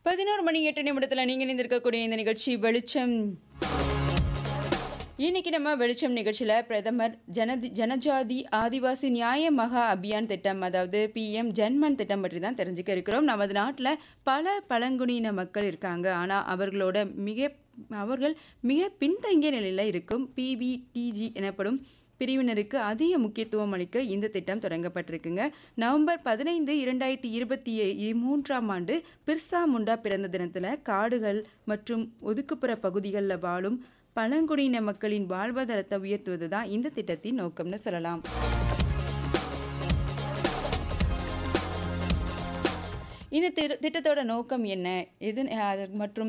பதினோரு மணி எட்டு நிமிடத்தில் நீங்கள் இணைந்திருக்கக்கூடிய இந்த நிகழ்ச்சி வெளிச்சம் இன்னைக்கு நம்ம வெளிச்சம் நிகழ்ச்சியில் பிரதமர் ஜனதி ஜனஜாதி ஆதிவாசி நியாய மகா அபியான் திட்டம் அதாவது பிஎம் ஜன்மன் திட்டம் பற்றி தான் தெரிஞ்சுக்க இருக்கிறோம் நமது நாட்டில் பல பழங்குடியின மக்கள் இருக்காங்க ஆனால் அவர்களோட மிக அவர்கள் மிக பின்தங்கிய நிலையில் இருக்கும் பிபிடிஜி எனப்படும் பிரிவினருக்கு அதிக முக்கியத்துவம் அளிக்க இந்த திட்டம் தொடங்கப்பட்டிருக்குங்க நவம்பர் பதினைந்து இரண்டாயிரத்தி இருபத்தி மூன்றாம் ஆண்டு பிர்சா முண்டா பிறந்த தினத்தில் காடுகள் மற்றும் ஒதுக்குப்புற பகுதிகளில் வாழும் பழங்குடியின மக்களின் வாழ்வாதாரத்தை உயர்த்துவது தான் இந்த திட்டத்தின் நோக்கம்னு சொல்லலாம் இந்த திரு- திட்டத்தோட நோக்கம் என்ன எது அது மற்றும்